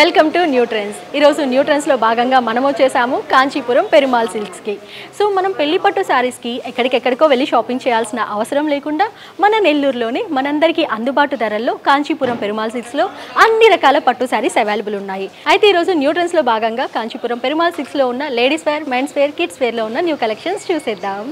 Welcome to new trends ఈరోజు new ట్రెండ్స్లో భాగంగా మనం వచ్చేసాము కాంచీపురం పెరుమాల్ సిల్క్స్కి సో మనం పెళ్లి పట్టు శారీస్కి ఎక్కడికెక్కడికో వెళ్ళి షాపింగ్ చేయాల్సిన అవసరం లేకుండా మన నెల్లూరులోనే మనందరికీ అందుబాటు ధరల్లో కాంచీపురం పెరుమాల్ సిల్క్స్లో అన్ని రకాల పట్టు శారీస్ అవైలబుల్ ఉన్నాయి అయితే ఈరోజు న్యూ ట్రెండ్స్లో భాగంగా కాంచీపురం పెరుమాల్ సిల్క్స్లో ఉన్న ladies wear men's wear kids వేర్లో ఉన్న న్యూ కలెక్షన్స్ చూసేద్దాం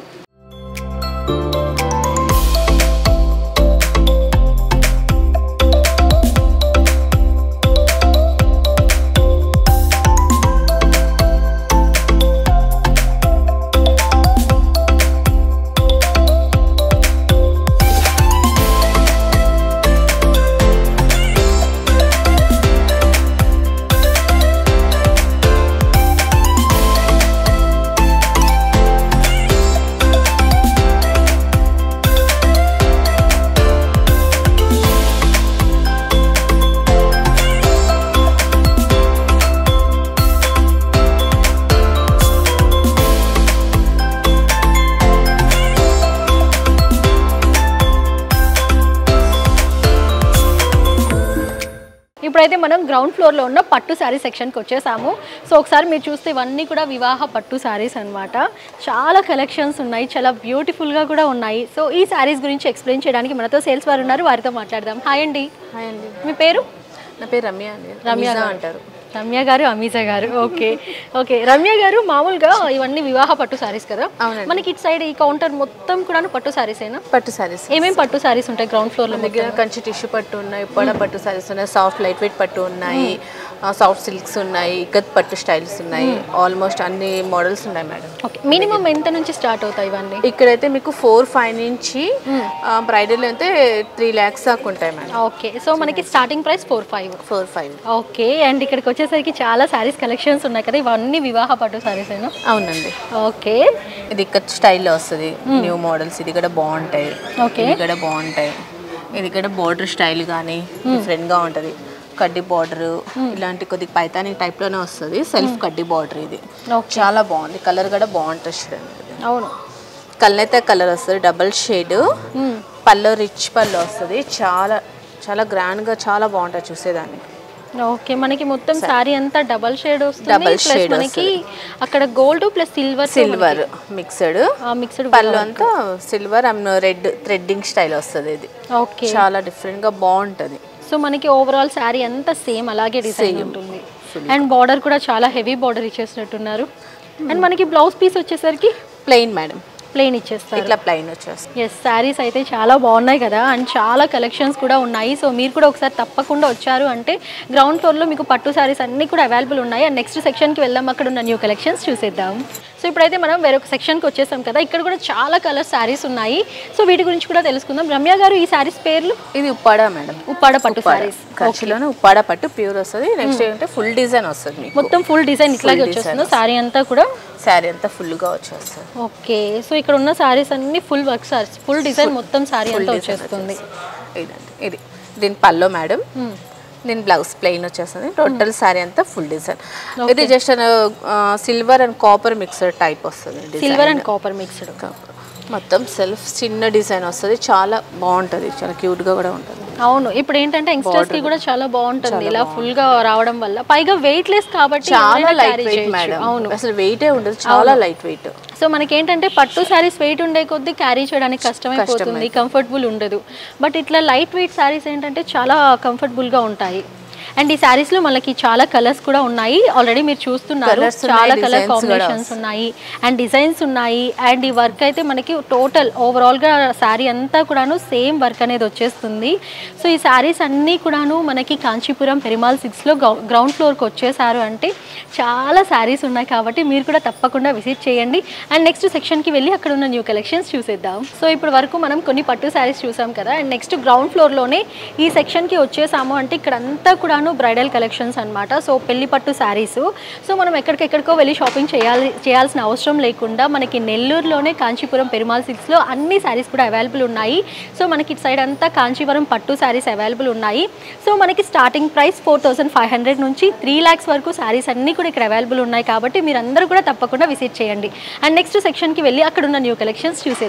ఇప్పుడైతే మనం గ్రౌండ్ ఫ్లోర్లో ఉన్న పట్టు శారీ సెక్షన్కి వచ్చేసాము సో ఒకసారి మీరు చూస్తే ఇవన్నీ కూడా వివాహ పట్టు శారీస్ అన్నమాట చాలా కలెక్షన్స్ ఉన్నాయి చాలా బ్యూటిఫుల్గా కూడా ఉన్నాయి సో ఈ శారీస్ గురించి ఎక్స్ప్లెయిన్ చేయడానికి మనతో సేల్స్ వారు ఉన్నారు వారితో మాట్లాడదాం హాయ్ అండి హాయ్ అండి మీ పేరు నా పేరు రమ్య అండి రమ్య రమ్య గారు. అంటారు రమ్య గారు అమీజా గారు ఓకే ఓకే రమ్య గారు మామూలుగా ఇవన్నీ వివాహ పట్టు శారీస్ కదా అవునండి. మనకి ఇటు సైడ్ ఈ కౌంటర్ మొత్తం కూడా పట్టు శారీసేనా పట్టు సారీస్ ఏమేం పట్టు శారీస్ ఉంటాయి గ్రౌండ్ ఫ్లోర్లో మన దగ్గర కంచి టిష్యూ పట్టు ఉన్నాయి పొడ పట్టు సారీస్ ఉన్నాయి సాఫ్ట్ లైట్ వెయిట్ పట్టు ఉన్నాయి సాఫ్ట్ సిల్క్స్ ఉన్నాయి ఇక్కత్ పట్టు స్టైల్స్ ఉన్నాయి ఆల్మోస్ట్ అన్ని మోడల్స్ ఉన్నాయి మేడం ఓకే మినిమం ఎంత నుంచి స్టార్ట్ అవుతాయి ఇవన్నీ ఇక్కడైతే మీకు ఫోర్ ఫైవ్ నుంచి బ్రైడల్ అయితే త్రీ ల్యాక్స్ దాకా ఉంటాయి మేడం ఓకే సో మనకి starting price four five four five okay and ఇక్కడికి వచ్చేసరికి చాలా శారీస్ కలెక్షన్స్ ఉన్నాయి కదా ఇవన్నీ వివాహ పట్టు శారీస్ అయినా అవునండి ఓకే ఇది ఇక్కత్ స్టైల్లో వస్తుంది న్యూ మోడల్స్ ఇది కూడా బాగుంటాయి ఓకే ఇది కూడా బాగుంటాయి ఇది కూడా బార్డర్ స్టైల్ కానీ డిఫరెంట్గా ఉంటుంది కడ్డీ బార్డర్ ఇలాంటి కొద్దిగా పైతాని టైప్లోనే వస్తుంది సెల్ఫ్ కడ్డీ బార్డర్ ఇది ఓకే చాలా బాగుంది కలర్ కూడా బాగుంటుంది చూడండి ఇది. అవును కళ్ళైతే కలర్ వస్తుంది డబల్ షేడ్ మ్మ్. పళ్ళు రిచ్ పళ్ళు వస్తుంది చాలా చాలా గ్రాండ్గా చాలా బాగుంటుంది చూసేదాన్ని ఓకే మనకి మొత్తం శారీ అంతా డబల్ షేడ్ వస్తుంది Double ప్లస్ shade మనకి అక్కడ gold plus silver silver mixed mixed పళ్ళు అంతా silver and red threading style వస్తుంది ఇది ఓకే చాలా డిఫరెంట్గా బాగుంటుంది సో మనకి ఓవరాల్ శారీ అంతా సేమ్ అలాగే డిజైన్ ఉంటుంది అండ్ బార్డర్ కూడా చాలా హెవీ బార్డర్ ఇచ్చేసినట్టున్నారు అండ్ మనకి బ్లౌజ్ పీస్ వచ్చేసరికి ప్లెయిన్ మేడం ప్లెయిన్ ఇచ్చేస్తారు ఇట్లా ప్లెయిన్ వచ్చేస్తుంది ఎస్ శారీస్ అయితే చాలా బాగున్నాయి కదా అండ్ చాలా కలెక్షన్స్ కూడా ఉన్నాయి సో మీరు కూడా ఒకసారి తప్పకుండా వచ్చారు అంటే గ్రౌండ్ ఫ్లోర్లో మీకు పట్టు శారీస్ అన్నీ కూడా అవైలబుల్ ఉన్నాయి అండ్ నెక్స్ట్ సెక్షన్కి వెళ్దాం అక్కడ ఉన్న న్యూ కలెక్షన్స్ చూసేద్దాం సో ఇప్పుడైతే మనం వేరొక సెక్షన్కి వచ్చేసాం కదా ఇక్కడ కూడా చాలా కలర్ శారీస్ ఉన్నాయి సో వీటి గురించి కూడా తెలుసుకుందాం రమ్య గారు ఈ శారీస్ పేర్లు ఇది ఉప్పాడ మేడం ఉప్పాడ పట్టు శారీస్ ఖర్చులోనే ఉప్పాడ పట్టు ప్యూర్ వస్తుంది నెక్స్ట్ ఏంటంటే ఫుల్ డిజైన్ వస్తుంది మీకు మొత్తం ఫుల్ డిజైన్ ఇట్లాగే వచ్చేస్తుంది శారీ అంతా కూడా శారీ అంతా ఫుల్గా వచ్చేస్తుంది ఓకే సో ఇక్కడ ఉన్న శారీస్ అన్ని full work saris full design మొత్తం శారీ అంతా వచ్చేస్తుంది ఇదండి ఇది దీని పల్లో మేడం దీని బ్లౌజ్ ప్లెయిన్ వచ్చేస్తుంది టోటల్ శారీ అంతా ఫుల్ డిజైన్ ఇది just silver and copper mixer type వస్తుంది design. Silver and copper mixed మొత్తం సెల్ఫ్ చిన్న డిజైన్ వస్తుంది చాలా బాగుంటుంది చాలా క్యూట్గా కూడా ఉంటుంది అవును ఇప్పుడు ఏంటంటే యంగ్స్టర్స్ కి కూడా చాలా బాగుంటుంది ఇలా ఫుల్ గా రావడం వల్ల పైగా వెయిట్ లెస్ కాబట్టి చాలా ఎవరైనా లైట్ carry వెయిట్ చేయొచ్చు. మేడం అవును అసలు వెయిటే ఉండదు చాలా లైట్ వెయిట్ సో మనకి ఏంటంటే పట్టు శారీస్ వెయిట్ ఉండే కొద్దీ క్యారీ చేయడానికి కష్టమైపోతుంది కంఫర్టబుల్ ఉండదు బట్ ఇట్లా లైట్ వెయిట్ శారీస్ ఏంటంటే చాలా comfortable గా ఉంటాయి అండ్ ఈ శారీస్ లో మనకి చాలా కలర్స్ కూడా ఉన్నాయి ఆల్రెడీ మీరు చూస్తున్నారు Colours చాలా ఉన్నాయి, కలర్ designs కూడా కాంబినేషన్స్ ఉన్నాయి అండ్ డిజైన్స్ ఉన్నాయి అండ్ ఈ వర్క్ అయితే మనకి టోటల్ ఓవరాల్గా శారీ అంతా కూడాను సేమ్ వర్క్ అనేది వచ్చేస్తుంది సో ఈ శారీస్ అన్నీ కూడాను మనకి కాంచీపురం పెరిమాల్ సిక్స్లో గ్రౌండ్ ఫ్లోర్కి వచ్చేసారు అంటే చాలా శారీస్ ఉన్నాయి కాబట్టి మీరు కూడా తప్పకుండా విజిట్ చేయండి అండ్ నెక్స్ట్ సెక్షన్కి వెళ్ళి అక్కడ ఉన్న న్యూ కలెక్షన్స్ చూసేద్దాం సో ఇప్పుడు వరకు మనం కొన్ని పట్టు శారీస్ చూసాం కదా అండ్ నెక్స్ట్ గ్రౌండ్ ఫ్లోర్లోనే ఈ సెక్షన్కి వచ్చేసాము అంటే ఇక్కడ అంతా కూడాను బ్రైడల్ కలెక్షన్స్ అన్నమాట సో పెళ్లి పట్టు శారీస్ సో మనం ఎక్కడికెక్కడికో వెళ్ళి షాపింగ్ చేయాలి చేయాల్సిన అవసరం లేకుండా మనకి నెల్లూరులోనే కాంచీపురం పెరుమాల్ సిక్స్లో అన్ని శారీస్ కూడా అవైలబుల్ ఉన్నాయి సో మనకి ఇటు సైడ్ అంతా కాంచీపురం పట్టు శారీస్ అవైలబుల్ ఉన్నాయి సో మనకి starting price four thousand five hundred నుంచి త్రీ ల్యాక్స్ వరకు శారీస్ అన్నీ కూడా ఇక్కడ అవైలబుల్ ఉన్నాయి కాబట్టి మీరు అందరూ కూడా తప్పకుండా విజిట్ చేయండి అండ్ నెక్స్ట్ సెక్షన్కి వెళ్ళి అక్కడ ఉన్న న్యూ కలెక్షన్స్ చూసేద్దాం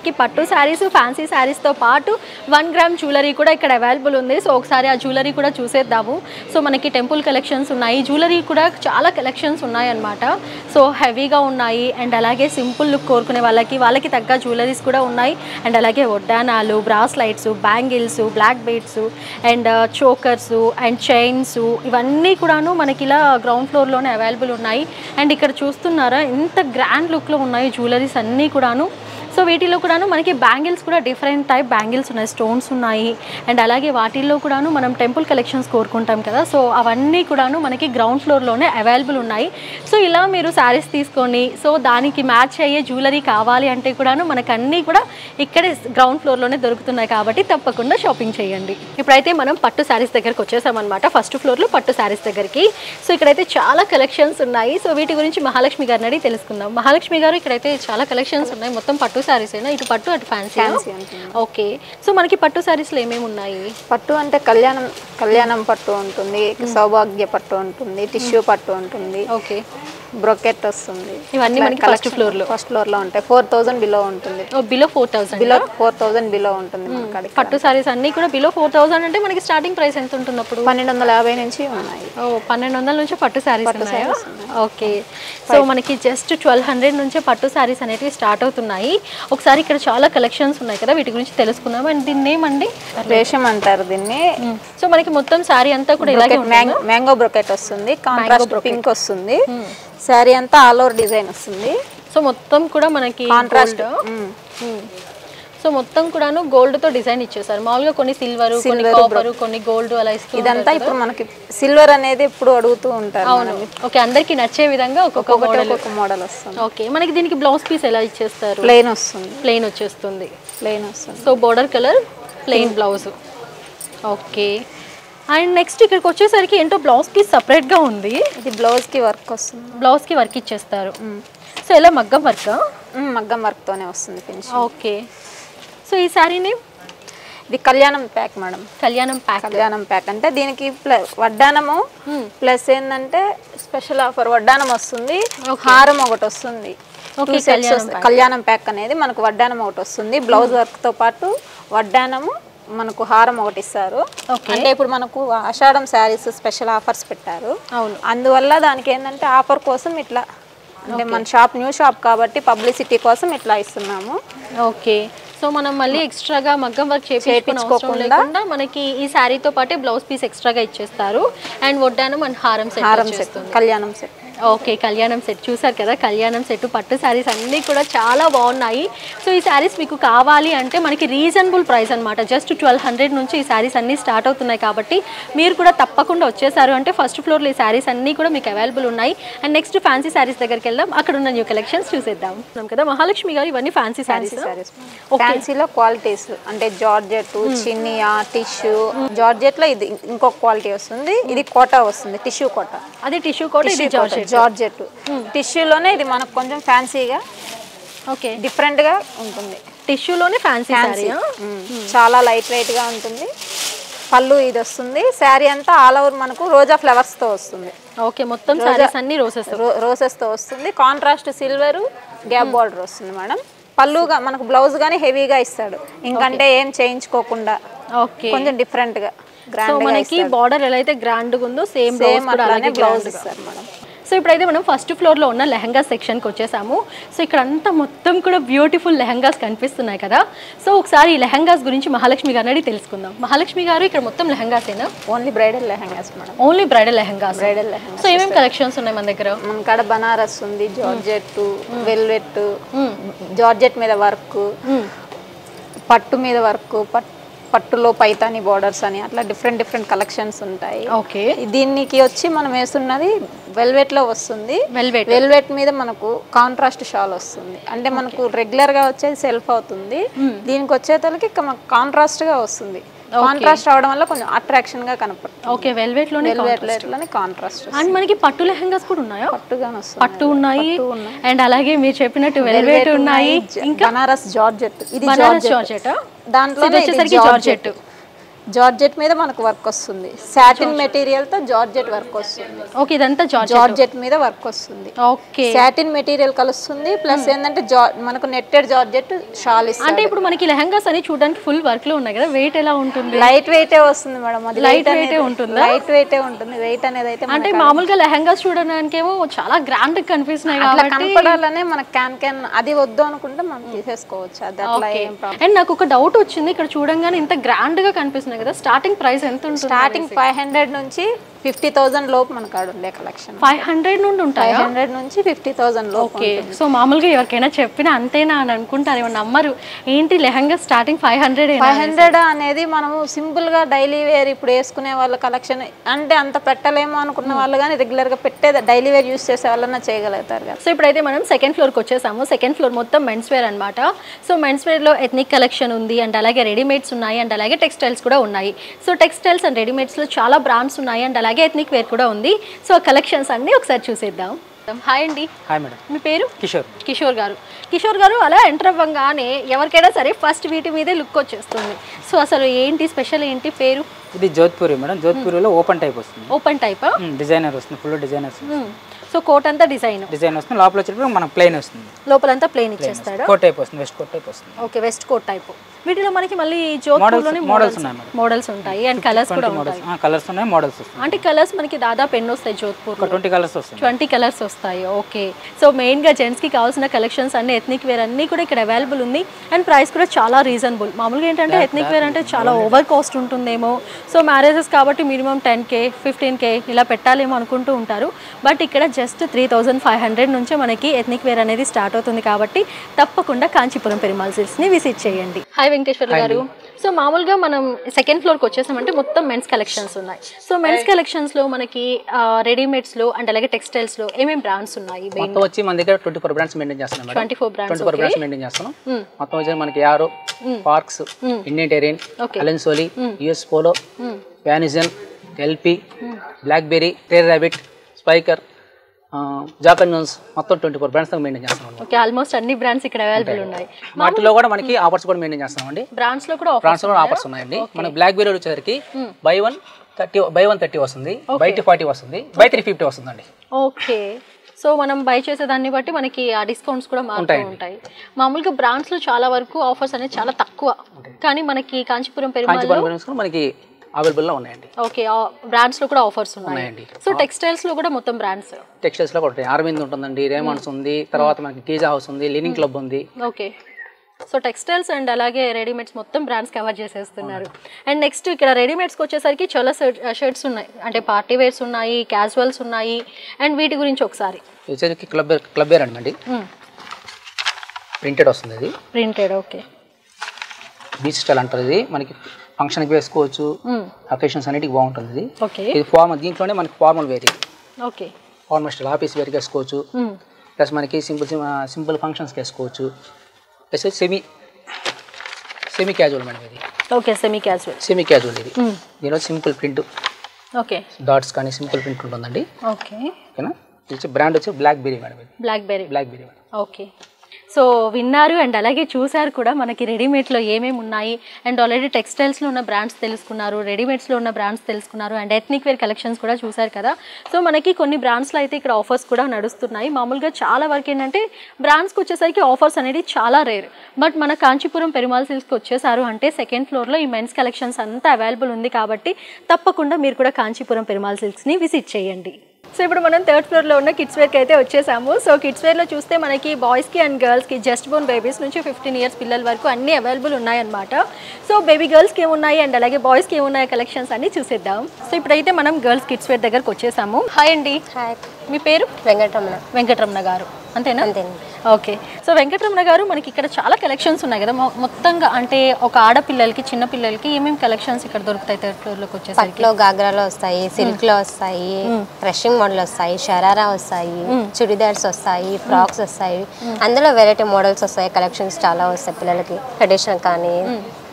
మనకి పట్టు శారీస్ ఫ్యాన్సీ శారీస్తో పాటు వన్ గ్రామ్ జ్యువెలరీ కూడా ఇక్కడ అవైలబుల్ ఉంది సో ఒకసారి ఆ జ్యువెలరీ కూడా చూసేద్దాము సో మనకి టెంపుల్ కలెక్షన్స్ ఉన్నాయి జ్యువెలరీ కూడా చాలా కలెక్షన్స్ ఉన్నాయి అన్నమాట సో హెవీగా ఉన్నాయి అండ్ అలాగే సింపుల్ లుక్ కోరుకునే వాళ్ళకి వాళ్ళకి తగ్గ జ్యువెలరీస్ కూడా ఉన్నాయి అండ్ అలాగే వడ్డానాలు bracelets bangles black beads and chokers and chains ఇవన్నీ కూడాను మనకి ఇలా గ్రౌండ్ ఫ్లోర్లోనే అవైలబుల్ ఉన్నాయి అండ్ ఇక్కడ చూస్తున్నారా ఎంత గ్రాండ్ లుక్లో ఉన్నాయి జ్యువెలరీస్ అన్నీ కూడాను సో వీటిలో కూడాను మనకి బ్యాంగిల్స్ కూడా డిఫరెంట్ టైప్ బ్యాంగిల్స్ ఉన్నాయి స్టోన్స్ ఉన్నాయి అండ్ అలాగే వాటిల్లో కూడాను మనం టెంపుల్ కలెక్షన్స్ కోరుకుంటాం కదా సో అవన్నీ కూడాను మనకి గ్రౌండ్ ఫ్లోర్లోనే అవైలబుల్ ఉన్నాయి సో ఇలా మీరు శారీస్ తీసుకొని సో దానికి మ్యాచ్ అయ్యే జ్యువెలరీ కావాలి అంటే కూడాను మనకు అన్నీ కూడా ఇక్కడే గ్రౌండ్ ఫ్లోర్లోనే దొరుకుతున్నాయి కాబట్టి తప్పకుండా షాపింగ్ చేయండి ఇప్పుడైతే మనం పట్టు శారీస్ దగ్గరికి వచ్చేసామన్నమాట ఫస్ట్ ఫ్లోర్లో పట్టు శారీస్ దగ్గరికి సో ఇక్కడైతే చాలా కలెక్షన్స్ ఉన్నాయి సో వీటి గురించి మహాలక్ష్మి గారిని అడిగి తెలుసుకుందాం మహాలక్ష్మి గారు ఇక్కడైతే చాలా కలెక్షన్స్ ఉన్నాయి మొత్తం పట్టు శారీస్ అయినా ఇటు పట్టు అటు ఫ్యాన్సీ ఫ్యాన్సీ ఉంటుంది ఓకే సో మనకి పట్టు శారీస్లో ఏమేమి ఉన్నాయి పట్టు అంటే కళ్యాణం కళ్యాణం పట్టు ఉంటుంది సౌభాగ్య పట్టు ఉంటుంది టిష్యూ పట్టు ఉంటుంది ఓకే బ్రొకెట్ వస్తుంది ఇవన్నీ మనకి ఫస్ట్ ఫ్లోర్లో ఫస్ట్ ఫ్లోర్ లో ఉంటాయి ఫోర్ థౌసండ్ బిలో ఉంటుంది ఓ below four thousand below four thousand below ఉంటుంది మన కాడికి పట్టు శారీస్ అన్నీ కూడా బిలో ఫోర్ థౌసండ్ అంటే మనకి స్టార్టింగ్ ప్రైస్ ఎంత ఉంటుంది అప్పుడు పన్నెండు వందల యాభై నుంచి ఉన్నాయి ఓ పన్నెండు వందల నుంచి పట్టు శారీస్ ఉన్నాయా ఓకే సో మనకి జస్ట్ ట్వెల్వ్ హండ్రెడ్ నుంచే పట్టు శారీస్ అనేటివి స్టార్ట్ అవుతున్నాయి ఒకసారి ఇక్కడ చాలా కలెక్షన్స్ ఉన్నాయి కదా వీటి గురించి తెలుసుకుందాం అండ్ దీన్ని ఏమండి రేషం అంటారు దీన్ని సో మనకి మొత్తం శారీ అంతా కూడా ఇలాగే ఉంటుంది మ్యాంగో మ్యాంగో బ్రొకెట్ వస్తుంది కాంట్రాస్ట్ పింక్ వస్తుంది శారీ అంతా ఆల్ ఓవర్ డిజైన్ వస్తుంది సో మొత్తం కూడా మనకి కాంట్రాస్ట్ సో మొత్తం కూడాను గోల్డ్ తో డిజైన్ ఇచ్చేసారు మామూలుగా కొన్ని సిల్వర్ కొన్ని కాపర్ కొన్ని గోల్డ్ అలా ఇస్తూ ఇదంతా ఇప్పుడు మనకి సిల్వర్ అనేది ఎప్పుడు అడుగుతూ ఉంటారు అవును ఓకే అందరికి నచ్చే విధంగా ఒక్కొక్క ఒకటి మోడల్ ఒక్కొక్క మోడల్ వస్తుంది ఓకే మనకి దీనికి బ్లౌజ్ పీస్ ఎలా ఇచ్చేస్తారు ప్లెయిన్ వస్తుంది ప్లెయిన్ వచ్చేస్తుంది ప్లెయిన్ వస్తుంది so border colour plain blouse okay and next ఇక్కడికి వచ్చేసరికి ఏంటో బ్లౌజ్ పీస్ సపరేట్గా ఉంది ఇది బ్లౌజ్ కి వర్క్ వస్తుంది బ్లౌజ్కి వర్క్ ఇచ్చేస్తారు సో ఎలా మగ్గం వర్క్ మ్మ్, మగ్గం వర్క్ తోనే వస్తుంది ఫినిష్ ఓకే సో ఈ శారీని ఇది కళ్యాణం ప్యాక్ మేడం కళ్యాణం ప్యాక్ కళ్యాణం ప్యాక్ అంటే దీనికి ప్లస్ వడ్డానము ప్లస్ ఏంటంటే స్పెషల్ ఆఫర్ వడ్డానం వస్తుంది హారం ఒకటి వస్తుంది Okay, Two sets వస్తాయి. కళ్యాణం ప్యాక్ అనేది మనకు వడ్డానం ఒకటి వస్తుంది బ్లౌజ్ వర్క్ తో పాటు వడ్డానము మనకు హారం ఒకటి ఇస్తారు Okay. అంటే ఇప్పుడు మనకు ఆషాఢం శారీస్ స్పెషల్ ఆఫర్స్ పెట్టారు అవును అందువల్ల దానికి ఏంటంటే ఆఫర్ కోసం ఇట్లా అంటే మన షాప్ న్యూ షాప్ కాబట్టి పబ్లిసిటీ కోసం ఇట్లా ఇస్తున్నాము ఓకే సో మనం మళ్ళీ ఎక్స్ట్రాగా మగ్గం వర్క్ చేయించుకుని అవసరం లేకుండా మనకి ఈ శారీతో పాటే బ్లౌజ్ పీస్ ఎక్స్ట్రాగా ఇచ్చేస్తారు అండ్ వడ్డానం అండ్ హారం సెట్ హారం సెట్ కళ్యాణం సెట్ ఓకే కళ్యాణం సెట్ చూసారు కదా కళ్యాణం సెట్ పట్టు శారీస్ అన్నీ కూడా చాలా బాగున్నాయి సో ఈ శారీస్ మీకు కావాలి అంటే మనకి రీజనబుల్ ప్రైస్ అనమాట జస్ట్ ట్వెల్వ్ హండ్రెడ్ నుంచి ఈ శారీస్ అన్నీ స్టార్ట్ అవుతున్నాయి కాబట్టి మీరు కూడా తప్పకుండా వచ్చేసారు అంటే ఫస్ట్ ఫ్లోర్లో ఈ శారీస్ అన్నీ కూడా మీకు అవైలబుల్ ఉన్నాయి అండ్ నెక్స్ట్ ఫ్యాన్సీ శారీస్ దగ్గరికి వెళ్దాం అక్కడ ఉన్న న్యూ కలెక్షన్స్ చూసేద్దాం ఉన్నాం కదా మహాలక్ష్మి గారు ఇవన్నీ ఫ్యాన్సీ శారీస్ సారీస్ ఫ్యాన్సీలో క్వాలిటీస్ అంటే జార్జెట్ చినియా టిష్యూ జార్జెట్ లో ఇది ఇంకొక క్వాలిటీ వస్తుంది ఇది కోటా వస్తుంది టిష్యూ కోటా అది టిష్యూ కోట్ ఇది జార్జెట్ జార్జెట్ టిష్యూలోనే ఇది మనకు కొంచెం ఫ్యాన్సీగా ఓకే డిఫరెంట్ గా ఉంటుంది టిష్యూలోనే ఫ్యాన్సీ శారీ మ్మ్. చాలా లైట్ వెయిట్ గా ఉంటుంది పళ్ళు ఇది వస్తుంది శారీ అంతా ఆల్ ఓవర్ మనకు రోజా ఫ్లవర్స్ తో వస్తుంది ఓకే మొత్తం శారీస్ అన్ని రోజెస్ రో- roses తో వస్తుంది కాంట్రాస్ట్ సిల్వర్ గ్యాప్ బార్డర్ వస్తుంది మేడం పళ్ళుగా మనకు బ్లౌజ్ గానీ హెవీగా ఇస్తాడు ఇంకంటే ఏం చేయించుకోకుండా ఓకే కొంచెం డిఫరెంట్ గా సో గ్రాండ్ మనకి బార్డర్ ఎలా అయితే గ్రాండ్ గా ఉందో సేమ్ సేమ్ బ్లౌజ్ కూడా అట్లానే అలాగే బ్లౌజ్ బ్లౌజ్ ఇస్తారు మేడం సో ఇప్పుడైతే మనం ఫస్ట్ ఫ్లోర్ లో ఉన్న లెహంగా సెక్షన్ కి వచ్చేసాము సో ఇక్కడ అంతా మొత్తం కూడా బ్యూటిఫుల్ లెహంగాస్ కనిపిస్తున్నాయి కదా సో ఒకసారి ఈ లెహంగాస్ గురించి మహాలక్ష్మి గారిని అడిగి తెలుసుకుందాం మహాలక్ష్మి గారు ఇక్కడ మొత్తం లెహంగాసేనా only bridal lehengas madam only bridal lehengas bridal lehenga so ఏమేమి కలెక్షన్స్ ఉన్నాయి మన దగ్గర మన కాడ బనారస్ ఉంది జార్జెట్ వెల్వెట్ జార్జెట్ మీద వర్క్ పట్టు మీద వర్క్ పట్టులో పైతాని బార్డర్స్ అని అట్లా డిఫరెంట్ డిఫరెంట్ కలెక్షన్స్ ఉంటాయి ఓకే దీనికి వచ్చి మనం వేస్తున్నది వెల్వెట్ లో వస్తుంది వెల్వెట్ వెల్వెట్ మీద మనకు కాంట్రాస్ట్ షాల్ వస్తుంది అంటే మనకు రెగ్యులర్ గా వచ్చేది సెల్ఫ్ అవుతుంది దీనికి వచ్చేతలకి కాంట్రాస్ట్ గా వస్తుంది కాంట్రాస్ట్ అవడం వల్ల కొంచెం అట్రాక్షన్ గా కనపడుతుంది ఓకే వెల్వెట్ లోనే వెల్వెట్ లోనే కాంట్రాస్ట్ అండ్ మనకి పట్టు లెహంగాస్ కూడా ఉన్నాయా పట్టుగానే వస్తుంది పట్టు ఉన్నాయి అండ్ అలాగే మీరు చెప్పినట్టు వెల్వెట్ ఉన్నాయి ఇంకా బనారస్ జార్జెట్ ఇది బనారస్ జార్జెట్ దాంట్లో వచ్చేసరికి జార్జెట్ జార్జెట్ మీద మనకు వర్క్ వస్తుంది సాటిన్ మెటీరియల్ తో జార్జెట్ వర్క్ వస్తుంది ఓకే ఇదంతా జార్జ్ జార్జెట్ మీద వర్క్ వస్తుంది ఓకే సాటిన్ మెటీరియల్ కలుస్తుంది ప్లస్ ఏంటంటే జా- మనకు నెట్టెడ్ జార్జెట్ షాల్ అంటే ఇస్తుంది ఇప్పుడు మనకి లెహంగాస్ అని చూడడానికి ఫుల్ వర్క్ లో ఉన్నాయి కదా వెయిట్ ఎలా ఉంటుంది లైట్ వెయిటే వస్తుంది మేడం అది Light weight ఏ ఉంటుందా? లైట్ వెయిటే ఉంటుంది వెయిట్ అనేది అయితే అంటే మామూలుగా లెహంగాస్ చూడడానికి ఏమో చాలా గ్రాండ్ గా కనిపిస్తున్నాయి అట్లా కాబట్టి కనపడాలనే మనకు క్యాన్ క్యాన్ అది వద్దు అనుకుంటే మనం తీసేసుకోవచ్చు అది అట్లా ఏం ప్రాబ్లం అండ్ నాకు ఒక డౌట్ వచ్చింది ఇక్కడ చూడంగానే ఇంత గ్రాండ్ గా కనిపిస్తున్నాయి కదా స్టార్టింగ్ ప్రైస్ ఎంత ఉంటుంది స్టార్టింగ్ ఫైవ్ హండ్రెడ్ నుంచి ఫిఫ్టీ థౌసండ్ లోపు మనకు ఆడ ఉండే కలెక్షన్ ఫైవ్ హండ్రెడ్ నుండి ఉంటాయి ఫైవ్ హండ్రెడ్ నుంచి ఫిఫ్టీ థౌసండ్ లోపు ఓకే సో మామూలుగా ఎవరికైనా చెప్పినా అంతేనా అని అనుకుంటారు ఏమన్నా నమ్మరు ఏంటి lehenga starting five hundred five hundred అనేది మనము సింపుల్ గా డైలీ వేర్ ఇప్పుడు వేసుకునే వాళ్ళ కలెక్షన్ అంటే అంత పెట్టలేము అనుకున్న వాళ్ళు కానీ రెగ్యులర్ గా పెట్టే డైలీ వేర్ యూస్ చేసే వాళ్ళన్నా చేయగలుగుతారు కదా సో ఇప్పుడైతే మనం సెకండ్ ఫ్లోర్కి వచ్చేసాము సెకండ్ ఫ్లోర్ మొత్తం మెన్స్ వేర్ అనమాట సో మెన్స్ వేర్లో ఎథనిక్ కలెక్షన్ ఉంది అండ్ అలాగే రెడీమేడ్స్ ఉన్నాయి అండ్ అలాగే టెక్స్టైల్స్ కూడా ఉన్నాయి సో టెక్స్టైల్స్ అండ్ రెడీమేడ్స్లో చాలా బ్రాండ్స్ ఉన్నాయి అండ్ అలాగే ఎథనిక్ వేర్ కూడా ఉంది సో ఆ కలెక్షన్స్ అన్నీ ఒకసారి చూసేద్దాం హాయ్ అండి హాయ్ మేడం మీ పేరు కిషోర్ కిషోర్ గారు కిషోర్ గారు అలా ఎంటర్ అవ్వగానే ఎవరికైనా సరే ఫస్ట్ వీటి మీదే లుక్ వచ్చేస్తుంది సో అసలు ఏంటి స్పెషల్ ఏంటి పేరు ఇది జోధ్పూరి మేడం జోధ్పూరిలో ఓపెన్ టైప్ వస్తుంది ఓపెన్ టైప్ డిజైనర్ వస్తుంది ఫుల్ డిజైనర్ వస్తుంది సో కోట్ అంతా డిజైన్ డిజైన్ వస్తుంది లోపల వచ్చేటప్పుడు మనకు ప్లెయిన్ వస్తుంది లోపలంతా ప్లెయిన్ ఇచ్చేస్తాడు కోట్ టైప్ వస్తుంది వెస్ట్ కోట్ టైప్ వస్తుంది ఓకే వెస్ట్ కోట్ టైప్ వీటిలో మనకి మళ్ళీ మోడల్స్ జోధ్పూర్లోనే మోడల్స్ ఉన్నాయి మేడం మోడల్స్ ఉంటాయి అండ్ కలర్స్ కూడా ట్వంటీ ఉంటాయి మోడల్స్ కలర్స్ ఉన్నాయి మోడల్స్ వస్తుంది అంటే కలర్స్ మనకి దాదాపు ఎన్ని వస్తాయి జోధ్పూర్ ఒక ట్వంటీ కలర్స్ వస్తుంది ట్వంటీ కలర్స్ వస్తాయి ఓకే సో మెయిన్గా జెంట్స్కి కావాల్సిన కలెక్షన్స్ అన్ని ఎథనిక్ వేర్ అన్నీ కూడా ఇక్కడ అవైలబుల్ ఉంది అండ్ ప్రైస్ కూడా చాలా రీజనబుల్ మామూలుగా ఏంటంటే ఎథనిక్ వేర్ అంటే చాలా ఓవర్ కాస్ట్ ఉంటుందేమో సో మ్యారేజెస్ కాబట్టి minimum ten K fifteen K ఇలా పెట్టాలేమో అనుకుంటూ ఉంటారు బట్ ఇక్కడ just three thousand five hundred నుంచే మనకి ఎథనిక్ వేర్ అనేది స్టార్ట్ అవుతుంది కాబట్టి తప్పకుండా కాంచీపురం పెరుమాల్ సిల్క్స్ని విజిట్ చేయండి హాయ్ వెంకటేశ్వర గారు సో మామూలుగా మనం సెకండ్ ఫ్లోర్కి వచ్చేసామంటే మొత్తం మెన్స్ కలెక్షన్స్ ఉన్నాయి సో మెన్స్ కలెక్షన్స్లో మనకి రెడీమేడ్స్లో అండ్ అలాగే టెక్స్టైల్స్లో ఏమేమి బ్రాండ్స్ ఉన్నాయి మొత్తం వచ్చి మన దగ్గర ట్వంటీ ఫోర్ బ్రాండ్స్ మెయింటైన్ చేస్తున్నాం madam twenty four brands twenty four brands maintain చేస్తున్నాం మొత్తం వచ్చి మనకి Arrow Parx Indian Terrain Okay. Allen Solly US Polo Van Heusen LP Blackberry టేర్ ర్యాబిట్ స్పైకర్ జాకన్ జోన్స్ మొత్తం ట్వంటీ ఫోర్ బ్రాండ్స్ మెయింటైన్ చేస్తున్నాం okay almost అన్ని brands ఇక్కడ అవైలబుల్ ఉన్నాయి వాటిలో కూడా మనకి ఆఫర్స్ కూడా మెయింటైన్ చేస్తున్నామండి బ్రాండ్స్ లో కూడా ఆఫర్ బ్రాండ్స్ కూడా ఆఫర్స్ ఉన్నాయండి మనకి బ్లాక్ బెర్రీ వచ్చేసరికి buy one thirty buy one thirty వస్తుంది బై టూ ఫార్టీ వస్తుంది బై త్రీ ఫిఫ్టీ వస్తుందండి ఓకే సో మనం బై చేసే దాన్ని బట్టి మనకి ఆ డిస్కౌంట్స్ కూడా మారుతూ ఉంటాయి మామూలుగా బ్రాండ్స్ లో చాలా వరకు ఆఫర్స్ అనేది చాలా తక్కువ కానీ మనకి కాంచీపురం పెరుమాల్లో కాంచీపురం బ్రాండ్స్ కూడా మనకి అవైలబుల్లో ఉన్నాయండి ఓకే బ్రాండ్స్ లో కూడా ఆఫర్స్ ఉన్నాయి ఉన్నాయండి. సో టెక్స్టైల్స్ లో కూడా మొత్తం బ్రాండ్స్ టెక్స్టైల్స్ లో కూడా ఉంటాయి అరవింద్ ఉంటుందండి రేమాండ్స్ ఉంది తర్వాత మనకి గీజా హౌస్ ఉంది లినింగ్ క్లబ్ ఉంది ఓకే సో టెక్స్టైల్స్ అండ్ అలాగే రెడీమేడ్స్ మొత్తం బ్రాండ్స్ కవర్ చేసేస్తున్నారు అండ్ నెక్స్ట్ ఇక్కడ రెడీమేడ్స్కి వచ్చేసరికి చాలా షర్ట్స్ ఉన్నాయి అంటే పార్టీ వేర్స్ ఉన్నాయి క్యాజువల్స్ ఉన్నాయి అండ్ వీటి గురించి ఒకసారి ఇది వచ్చేసి క్లబ్ క్లబ్ వేర్ అండి ప్రింటెడ్ వస్తుంది ఇది ప్రింటెడ్ ఓకే బీచ్ స్టైల్ అంటారు ఇది మనకి ఫంక్షన్కి వేసుకోవచ్చు అకేషన్స్ అన్నిటికి బాగుంటుంది ఇది ఓకే ఇది ఫార్మల్ దీంట్లోనే మనకి ఫార్మల్ వేర్ ఇది ఓకే ఫార్మల్ స్టైల్ ఆఫీస్ వేర్కి వేసుకోవచ్చు ప్లస్ మనకి సింపుల్ సింపుల్ ఫంక్షన్స్కి వేసుకోవచ్చు plus semi semi casual madam ఇది okay semi casual semi casual ఇది దీనిలో సింపుల్ ప్రింట్ ఓకే డాట్స్ కానీ సింపుల్ ప్రింట్ ఉంటుందండి ఓకే ఓకేనా ఇది వచ్చి బ్రాండ్ వచ్చి బ్లాక్ బెర్రీ మేడం ఇది Blackberry Blackberry madam okay so విన్నారు అండ్ అలాగే చూశారు కూడా మనకి రెడీమేడ్లో ఏమేమి ఉన్నాయి అండ్ ఆల్రెడీ టెక్స్టైల్స్లో ఉన్న బ్రాండ్స్ తెలుసుకున్నారు రెడీమేడ్స్లో ఉన్న బ్రాండ్స్ తెలుసుకున్నారు అండ్ ఎథనిక్ వేర్ కలెక్షన్స్ కూడా చూశారు కదా సో మనకి కొన్ని బ్రాండ్స్లో అయితే ఇక్కడ ఆఫర్స్ కూడా నడుస్తున్నాయి మామూలుగా చాలా వరకు ఏంటంటే బ్రాండ్స్కి వచ్చేసరికి ఆఫర్స్ అనేది చాలా రేర్ బట్ మన కాంచీపురం పెరుమాల్ సిల్క్స్కి వచ్చేసారు అంటే సెకండ్ ఫ్లోర్లో ఈ మెన్స్ కలెక్షన్స్ అంతా అవైలబుల్ ఉంది కాబట్టి తప్పకుండా మీరు కూడా కాంచీపురం పెరుమాల్ సిల్క్స్ని విజిట్ చేయండి సో ఇప్పుడు మనం థర్డ్ ఫ్లోర్లో ఉన్న కిడ్స్ వేర్కి అయితే వచ్చేసాము సో కిడ్స్ వేర్లో చూస్తే మనకి బాయ్స్కి అండ్ గర్ల్స్కి జస్ట్ బోర్న్ బేబీస్ నుంచి ఫిఫ్టీన్ ఇయర్స్ పిల్లల వరకు అన్నీ అవైలబుల్ ఉన్నాయన్నమాట సో బేబీ గర్ల్స్కి ఏమున్నాయి అండ్ అలాగే బాయ్స్కి ఏమున్నాయి కలెక్షన్స్ అన్ని చూసేద్దాం సో ఇప్పుడైతే మనం గర్ల్స్ కిడ్స్ వేర్ దగ్గరకు వచ్చేసాము హాయ్ అండి హాయ్ మీ పేరు వెంకటరమణ వెంకటరమణ గారు అంతేనా అంతేనండి ఓకే సో వెంకటరమణ గారు మనకి ఇక్కడ చాలా కలెక్షన్స్ ఉన్నాయి కదా మొ- మొత్తంగా అంటే ఒక ఆడపిల్లలకి చిన్న పిల్లలకి ఏమేమి కలెక్షన్స్ ఇక్కడ దొరుకుతాయి థర్డ్ ఫ్లోర్లోకి వచ్చేసరికి పట్లో గాగ్రాలో వస్తాయి సిల్క్ లో వస్తాయి క్రషింగ్ మోడల్ వస్తాయి షరారా వస్తాయి చుడిదార్స్ వస్తాయి ఫ్రాక్స్ వస్తాయి అందులో వెరైటీ మోడల్స్ వస్తాయి కలెక్షన్స్ చాలా వస్తాయి పిల్లలకి ట్రెడిషనల్ కానీ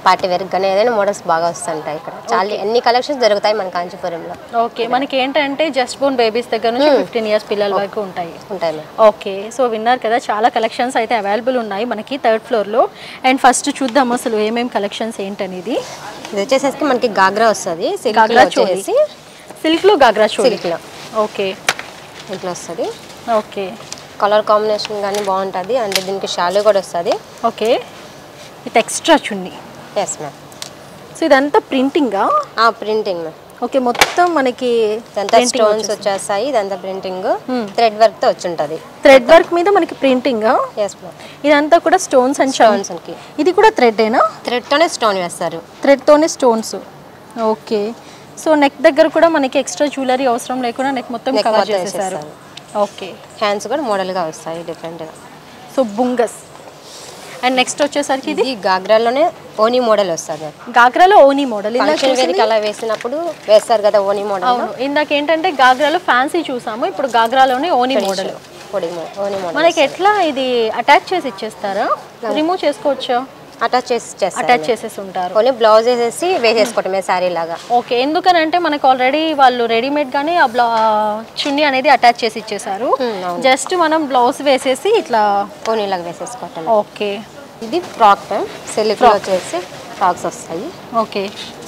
పార్టీ వేర్ కానీ ఏదైనా మోడల్స్ బాగా వస్తుంటాయి ఇక్కడ చాలా ఎన్ని కలెక్షన్స్ దొరుకుతాయి మన కాంచీపురంలో ఓకే మనకి ఏంటంటే జస్ట్ బోన్ బేబీస్ దగ్గర నుంచి ఫిఫ్టీన్ ఇయర్స్ పిల్లల వరకు ఉంటాయి ఉంటాయి మ్యామ్ ఓకే సో విన్నారు కదా చాలా కలెక్షన్స్ అయితే అవైలబుల్ ఉన్నాయి మనకి థర్డ్ ఫ్లోర్లో అండ్ ఫస్ట్ చూద్దాం అసలు ఏమేమి కలెక్షన్స్ ఏంటనేది ఇది వచ్చేసరికి మనకి గాగ్రా వస్తుంది గాగ్రా సిల్క్లో చోలీ వచ్చేసి సిల్క్లో గాగ్రా చోలీ సిల్క్లో ఓకే ఇట్లా వస్తుంది ఓకే కలర్ కాంబినేషన్ కానీ బాగుంటుంది అండ్ దీనికి షాలు కూడా వస్తుంది ఓకే ఇది ఎక్స్ట్రా చున్నీ ఎస్ మ్యామ్ సో ఇదంతా ప్రింటింగా ప్రింటింగ్ మ్యామ్ ఓకే మొత్తం మనకి ఇదంతా స్టోన్స్ వచ్చేస్తాయి ఇదంతా ప్రింటింగ్ థ్రెడ్ వర్క్ తో వచ్చి ఉంటుంది థ్రెడ్ వర్క్ మీద మనకి ప్రింటింగ్ ఎస్ మ్యామ్ ఇదంతా కూడా స్టోన్స్ అండ్ స్టోన్స్ కి ఇది కూడా థ్రెడ్డేనా థ్రెడ్ తోనే స్టోన్ వేస్తారు థ్రెడ్తోనే స్టోన్స్ ఓకే సో నెక్ దగ్గర కూడా మనకి ఎక్స్ట్రా జ్యువెలరీ అవసరం లేకుండా నెక్ మొత్తం Neck కవర్ మొత్తం చేసేసారు వేసేస్తారు. ఓకే హ్యాండ్స్ కూడా మోడల్ గా వస్తాయి డిఫరెంట్ గా సో బుంగస్ అండ్ నెక్స్ట్ వచ్చేసరికి ఇది ఇది గాగ్రాలోనే ఓనీ మోడల్ వస్తుంది గాగ్రాలో ఓనీ మోడల్ ఇందాక ఫంక్షన్ వేర్కి అలా వేసినప్పుడు వేస్తారు కదా ఓనీ మోడల్ అవును ఇందాక ఏంటంటే గాగ్రాలో ఫ్యాన్సీ చూసాము ఇప్పుడు గాగ్రాలోనే ఓనీ మోడల్ పొడి ఓనీ మోడల్ మనకి ఎట్లా ఇది అటాచ్ చేసి ఇచ్చేస్తారా రిమూవ్ చేసుకోవచ్చా అటాచ్ చేసి చేస్తారు అటాచ్ చేసేసి ఉంటారు ఓన్లీ బ్లౌజ్ వేసేసి వేసేసుకోవటమే శారీ లాగా ఓకే ఎందుకనంటే మనకు ఆల్రెడీ వాళ్ళు రెడీమేడ్ గానే ఆ బ్లౌ చున్నీ అనేది అటాచ్ చేసి ఇచ్చేసారు జస్ట్ మనం బ్లౌజ్ వేసేసి ఇట్లా ఓనీ లాగా వేసేసుకోవటం ఓకే ఇది ఫ్రాక్ సిల్క్ లో వచ్చేసి ఫ్రాక్స్ వస్తాయి ఓకే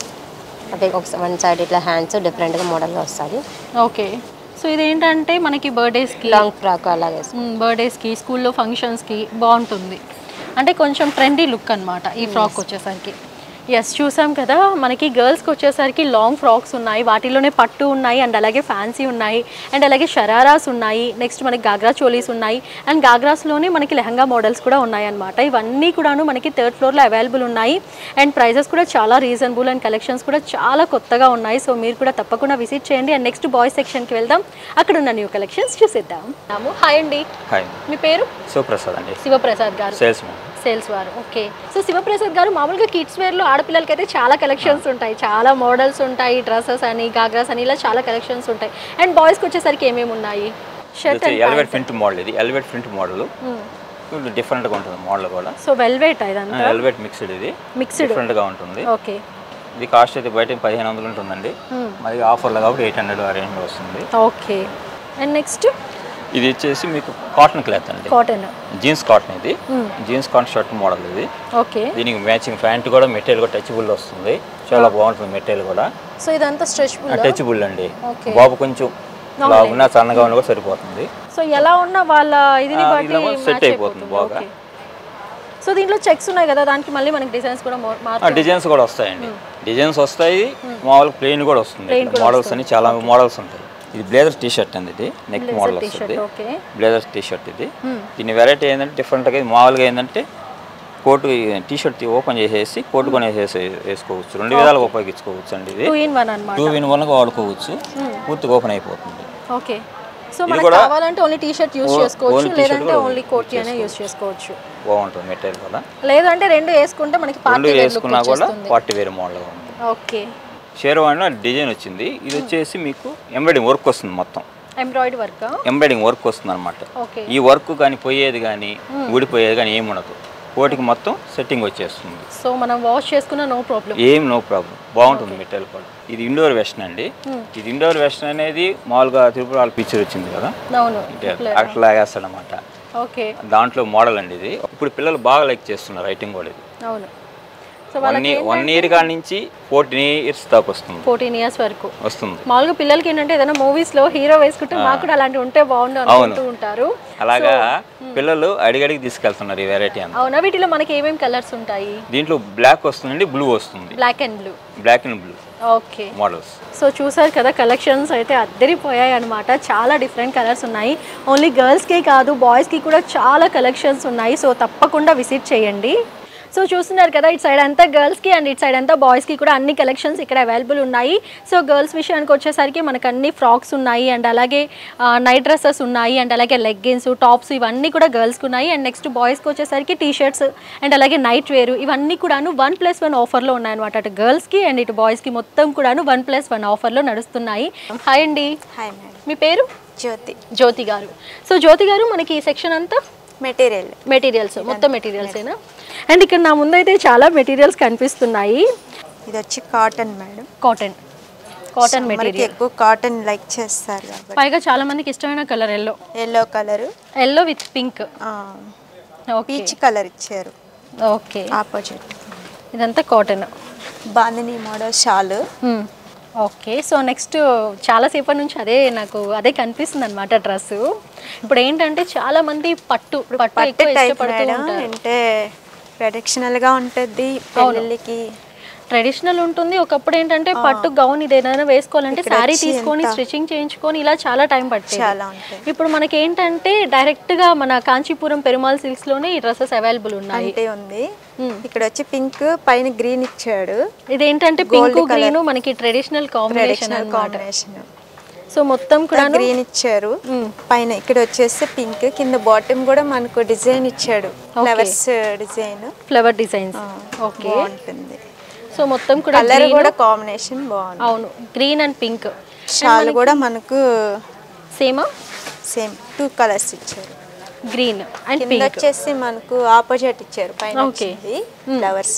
అదే ఒక వన్ సైడ్ ఇట్లా హ్యాండ్స్ డిఫరెంట్ గా మోడల్ గా వస్తుంది ఓకే సో ఇదేంటంటే మనకి బర్త్డేస్కి లాంగ్ ఫ్రాక్ అలాగే బర్త్డేస్కి స్కూల్లో ఫంక్షన్స్కి బాగుంటుంది అంటే కొంచెం ట్రెండీ లుక్ అన్నమాట ఈ ఫ్రాక్ వచ్చేసరికి ఎస్ చూసాం కదా మనకి గర్ల్స్కి వచ్చేసరికి లాంగ్ ఫ్రాక్స్ ఉన్నాయి వాటిలోనే పట్టు ఉన్నాయి అండ్ అలాగే ఫ్యాన్సీ ఉన్నాయి అండ్ అలాగే షరారాస్ ఉన్నాయి నెక్స్ట్ మనకి గాగ్రా చోలీస్ ఉన్నాయి అండ్ గాగ్రాస్లోనే మనకి లెహంగా మోడల్స్ కూడా ఉన్నాయి అన్నమాట ఇవన్నీ కూడాను మనకి థర్డ్ ఫ్లోర్లో అవైలబుల్ ఉన్నాయి అండ్ ప్రైజెస్ కూడా చాలా రీజనబుల్ అండ్ కలెక్షన్స్ కూడా చాలా కొత్తగా ఉన్నాయి సో మీరు కూడా తప్పకుండా విజిట్ చేయండి అండ్ నెక్స్ట్ బాయ్స్ సెక్షన్కి వెళ్దాం అక్కడ ఉన్న న్యూ కలెక్షన్స్ చూసేద్దాం హాయ్ అండి హాయ్ మీ పేరు శివప్రసాద్ అండి శివప్రసాద్ గారు సేల్స్ మ్యాన్ సేల్స్ వారు ఓకే సో శివప్రసాద్ గారు మామూలుగా కిడ్స్ వేర్లో ఆడపిల్లలకి అయితే చాలా కలెక్షన్స్ ఉంటాయి చాలా మోడల్స్ ఉంటాయి డ్రెస్సెస్ అని గాగ్రాస్ అని ఇలా చాలా కలెక్షన్స్ ఉంటాయి అండ్ బాయ్స్కి వచ్చేసరికి ఏమేమి ఉన్నాయి షర్ట్ ఎలివేట్ ప్రింట్ మోడల్ ఇది ఎలివేట్ ప్రింట్ మోడల్ డిఫరెంట్గా ఉంటుంది మోడల్ కూడా సో వెల్వేట్ ఇదంతా ఎలివేట్ మిక్స్డ్ ఇది మిక్స్డ్ డిఫరెంట్గా ఉంటుంది ఓకే ఇది కాస్ట్ అయితే బయట పదిహేను వందలు ఉంటుందండి మరి ఆఫర్లో కాబట్టి ఎయిట్ హండ్రెడ్ ఆ రేంజ్లో వస్తుంది ఓకే అండ్ నెక్స్ట్ ఇది వచ్చేసి మీకు కాటన్ క్లాత్ అండి కాటన్ జీన్స్ కాటన్ ఇది జీన్స్ కాటన్ షర్ట్ మోడల్ ఇది ఓకే దీనికి మ్యాచింగ్ ప్యాంట్ కూడా మెటీరియల్ కూడా టచబుల్ వస్తుంది చాలా బాగుంటుంది మెటీరియల్ కూడా సో ఇదంతా స్ట్రెచ్బుల్ టచబుల్ అండి Okay. బాబు కొంచెం ఉన్నా సన్నగా ఉన్నా కూడా సరిపోతుంది సో ఎలా ఉన్న వాళ్ళ ఇదిని ఆ, బట్టి ఇలా match set అయిపోతుంది బాగా. ఓకే సో దీంట్లో చెక్స్ ఉన్నాయి కదా దానికి మళ్ళీ మనకి డిజైన్స్ కూడా మో- ఆ, మారుతూ డిజైన్స్ కూడా వస్తాయండి డిజైన్స్ వస్తాయి మామూలుగా ప్లెయిన్ కూడా వస్తుంది Plain కూడా మోడల్స్ అని చాలా మోడల్స్ ఉంటాయి ఇది బ్లేజర్ టీ షర్ట్ అండి ఇది నెక్ మోడల్ టీ వస్తుంది shirt okay blazer T shirt ఇది దీని వెరైటీ ఏంటంటే డిఫరెంట్గా ఇది మామూలుగా ఏంటంటే కోటు టీ షర్ట్ ఓపెన్ చేసేసి కోటు కొని వేసేసి వేసుకోవచ్చు రెండు విధాలుగా ఉపయోగించుకోవచ్చు అండి ఇది టూ ఇన్ వన్ అనమాట టూ ఇన్ వన్గా వాడుకోవచ్చు పూర్తిగా ఓపెన్ అయిపోతుంది ఓకే సో ఇది మనకి కూడా కావాలంటే ఓన్లీ టీ షర్ట్ యూస్ ఓ- చేసుకోవచ్చు ఓన్లీ t-shirt లేదంటే కూడా ఓన్లీ కోటీ అనే యూస్ చేసుకోవచ్చు బాగుంటుంది మెటీరియల్ కూడా లేదంటే రెండు వేసుకుంటే మనకి రెండు పార్టీ వేర్ లుక్ వేసుకున్నా కూడా వచ్చేస్తుంది పార్టీ వేరే మోడల్గా ఉంటుంది ఓకే షేర్వాణిలో డిజైన్ వచ్చింది ఇది వచ్చేసి మీకు ఎంబ్రాయిడింగ్ వర్క్ వస్తుంది మొత్తం ఎంబ్రాయిడరీ వర్క్ ఎంబ్రాయిడింగ్ వర్క్ వస్తుంది అనమాట ఓకే ఈ వర్క్ కానీ పోయేది కానీ ఊడిపోయేది కానీ ఏమి ఉండదు కోటికి మొత్తం సెట్టింగ్ వచ్చేస్తుంది సో మనం వాష్ చేసుకున్న నో ప్రాబ్లం ఏం నో ప్రాబ్లం బాగుంటుంది మెటీరియల్ కూడా ఇది ఇండోర్ వెస్టర్న్ అండి ఇది ఇండోర్ వెస్టర్న్ అనేది మామూలుగా త్రిపుర పిక్చర్ వచ్చింది కదా అవును అట్లా వేస్తాడు అనమాట ఓకే దాంట్లో మోడల్ అండి ఇది ఇప్పుడు పిల్లలు బాగా లైక్ చేస్తున్నారు రైటింగ్ కూడా ఇది అవును సో వన్ వాళ్ళకి ఇయర్ వన్ ఇయర్ కాడి నుంచి ఫోర్టీన్ ఇయర్స్ దాకా వస్తుంది ఫోర్టీన్ ఇయర్స్ వరకు వస్తుంది మామూలుగా పిల్లలకి ఏంటంటే ఏదైనా మూవీస్ లో హీరో వేసుకుంటే మాకు కూడా అలాంటి ఉంటే బాగుండు అనుకుంటూ ఉంటారు అలాగా పిల్లలు అడిగడికి తీసుకెళ్తున్నారు ఈ వెరైటీ అంతా అవునా వీటిలో మనకి ఏమేమి కలర్స్ ఉంటాయి దీంట్లో బ్లాక్ వస్తుందండి బ్లూ వస్తుంది black and blue black and blue okay models so చూసారు కదా కలెక్షన్స్ అయితే అద్దరిపోయాయి అనమాట చాలా డిఫరెంట్ కలర్స్ ఉన్నాయి ఓన్లీ గర్ల్స్కే కాదు బాయ్స్కి కూడా చాలా కలెక్షన్స్ ఉన్నాయి సో తప్పకుండా విజిట్ చేయండి సో చూస్తున్నారు కదా ఇటు సైడ్ అంతా గర్ల్స్కి అండ్ ఇటు సైడ్ అంతా బాయ్స్కి కూడా అన్ని కలెక్షన్స్ ఇక్కడ అవైలబుల్ ఉన్నాయి సో గర్ల్స్ విషయానికి వచ్చేసరికి మనకు అన్ని ఫ్రాక్స్ ఉన్నాయి అండ్ అలాగే నైట్ డ్రెస్సెస్ ఉన్నాయి అండ్ అలాగే లెగ్గిన్స్ టాప్స్ ఇవన్నీ కూడా గర్ల్స్కి ఉన్నాయి అండ్ నెక్స్ట్ బాయ్స్కి వచ్చేసరికి టీ షర్ట్స్ అండ్ అలాగే నైట్ వేర్ ఇవన్నీ కూడాను వన్ ప్లస్ వన్ ఆఫర్లో ఉన్నాయన్నమాట అటు గర్ల్స్కి అండ్ ఇటు బాయ్స్కి మొత్తం కూడాను వన్ ప్లస్ వన్ ఆఫర్లో నడుస్తున్నాయి హాయ్ అండి హాయ్ మేడం మీ పేరు జ్యోతి జ్యోతి గారు సో జ్యోతి గారు మనకి ఈ సెక్షన్ అంతా మెటీరియల్ మెటీరియల్స్ మొత్తం మెటీరియల్సేనా అండ్ ఇక్కడ నా ముందైతే చాలా మెటీరియల్స్ కనిపిస్తున్నాయి ఇది వచ్చి కాటన్ మేడం కాటన్ కాటన్ మనకి మెటీరియల్ ఎక్కువ కాటన్ లైక్ చేస్తారు కాబట్టి పైగా చాలా మందికి ఇష్టమైన colour yellow yellow colour yellow with pink okay peach colour ఇచ్చారు ఓకే ఆపోజిట్ ఇదంతా cotton bandhani model shawl okay so next చాలాసేపటి నుంచి అదే నాకు అదే కనిపిస్తుంది అనమాట డ్రెస్ ఇప్పుడు ఏంటంటే చాలా మంది పట్టు పట్టు పట్టు ఎక్కువ టైప్ ఇష్టపడుతూ మేడం ఉంటారు అంటే ట్రెడిషనల్ గా ఉంటుంది పెళ్ళిళ్ళకి ట్రెడిషనల్ ఉంటుంది ఒకప్పుడు ఏంటంటే పట్టు గౌన్ ఇది ఏదైనా వేసుకోవాలంటే ఇక్కడ శారీ వచ్చి తీసుకొని ఎంత- స్టిచ్చింగ్ చేయించుకొని ఇలా చాలా టైం పట్టేది చాలా ఉంటాయి ఇప్పుడు మనకి ఏంటంటే డైరెక్ట్ గా మన కాంచీపురం పెరుమాల్ సిల్క్స్ లోనే ఈ డ్రెస్సెస్ అవైలబుల్ ఉన్నాయి అంటే ఉంది ఇక్కడ వచ్చి పింక్ పైన గ్రీన్ ఇచ్చాడు ఇదేంటంటే పింక్ గ్రీన్ మనకి ట్రెడిషనల్ కాంబినేషన్ ట్రెడిషనల్ అన్నమాట కాంబినేషన్ సో మొత్తం కూడా గ్రీన్ ఇచ్చారు పైన ఇక్కడ వచ్చేసి పింక్ కింద బాటమ్ కూడా మనకు డిజైన్ ఇచ్చాడు flowers design flower designs okay బాగుంటుంది సో మొత్తం కూడా కలర్ green- కూడా కాంబినేషన్ బాగుంది అవును గ్రీన్ అండ్ పింక్ షాల్ కూడా మనకు సేమా సేమ్ టూ కలర్స్ ఇచ్చారు గ్రీన్ అండ్ కింద పింక్ వచ్చేసి మనకు ఆపోజిట్ ఇచ్చారు పైన Okay. వచ్చింది ఫ్లవర్స్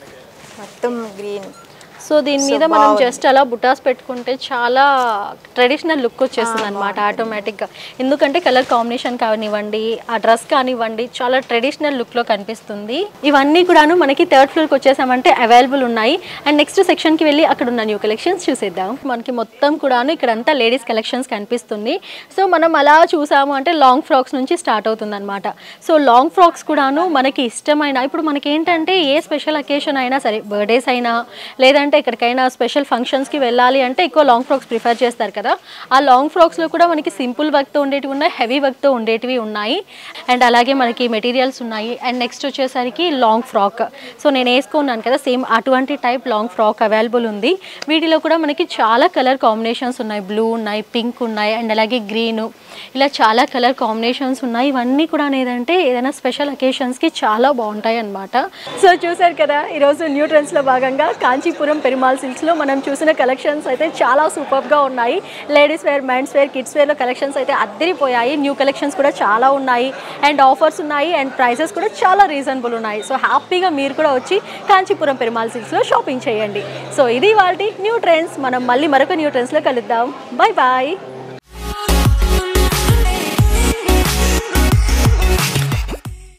మొత్తం గ్రీన్ సో దీని మీద మనం జస్ట్ అలా బుటాస్ పెట్టుకుంటే చాలా ట్రెడిషనల్ లుక్ వచ్చేస్తుంది అనమాట ఆటోమేటిక్గా ఎందుకంటే కలర్ కాంబినేషన్ కానివ్వండి ఆ డ్రెస్ కానివ్వండి చాలా ట్రెడిషనల్ లుక్లో కనిపిస్తుంది ఇవన్నీ కూడాను మనకి థర్డ్ ఫ్లోర్కి వచ్చేసామంటే అవైలబుల్ ఉన్నాయి అండ్ నెక్స్ట్ సెక్షన్కి వెళ్ళి అక్కడ ఉన్న న్యూ కలెక్షన్స్ చూసేద్దాం మనకి మొత్తం కూడాను ఇక్కడంతా లేడీస్ కలెక్షన్స్ కనిపిస్తుంది సో మనం అలా చూసాము అంటే లాంగ్ ఫ్రాక్స్ నుంచి స్టార్ట్ అవుతుంది అనమాట సో లాంగ్ ఫ్రాక్స్ కూడాను మనకి ఇష్టమైన ఇప్పుడు మనకి ఏంటంటే ఏ స్పెషల్ అకేషన్ అయినా సరే బర్త్డేస్ అయినా లేదంటే ఎక్కడికైనా స్పెషల్ ఫంక్షన్స్కి వెళ్ళాలి అంటే ఎక్కువ లాంగ్ ఫ్రాక్స్ ప్రిఫర్ చేస్తారు కదా ఆ లాంగ్ ఫ్రాక్స్లో కూడా మనకి సింపుల్ వర్క్తో ఉండేటివి ఉన్నాయి హెవీ వర్క్తో ఉండేటివి ఉన్నాయి అండ్ అలాగే మనకి మెటీరియల్స్ ఉన్నాయి అండ్ నెక్స్ట్ వచ్చేసరికి లాంగ్ ఫ్రాక్ సో నేను వేసుకున్నాను కదా సేమ్ అటువంటి టైప్ లాంగ్ ఫ్రాక్ అవైలబుల్ ఉంది వీటిలో కూడా మనకి చాలా కలర్ కాంబినేషన్స్ ఉన్నాయి బ్లూ ఉన్నాయి పింక్ ఉన్నాయి అండ్ అలాగే గ్రీన్ ఇలా చాలా కలర్ కాంబినేషన్స్ ఉన్నాయి ఇవన్నీ కూడా ఏదంటే ఏదైనా స్పెషల్ అకేషన్స్కి చాలా బాగుంటాయి అన్నమాట సో చూసారు కదా ఈరోజు న్యూ ట్రెండ్స్లో భాగంగా కాంచీపురం పెరుమాల్ సిల్క్స్లో మనం చూసిన కలెక్షన్స్ అయితే చాలా సూపర్గా ఉన్నాయి ladies wear men's wear kids వేర్లో కలెక్షన్స్ అయితే అద్దరిపోయాయి న్యూ కలెక్షన్స్ కూడా చాలా ఉన్నాయి అండ్ ఆఫర్స్ ఉన్నాయి అండ్ ప్రైసెస్ కూడా చాలా రీజనబుల్ ఉన్నాయి సో హ్యాపీగా మీరు కూడా వచ్చి కాంచీపురం పెరుమాల్ సిల్క్స్లో షాపింగ్ చేయండి సో ఇది వాళ్ళ న్యూ ట్రెండ్స్ మనం మళ్ళీ మరొక న్యూ ట్రెండ్స్లో కలుద్దాం బాయ్ బాయ్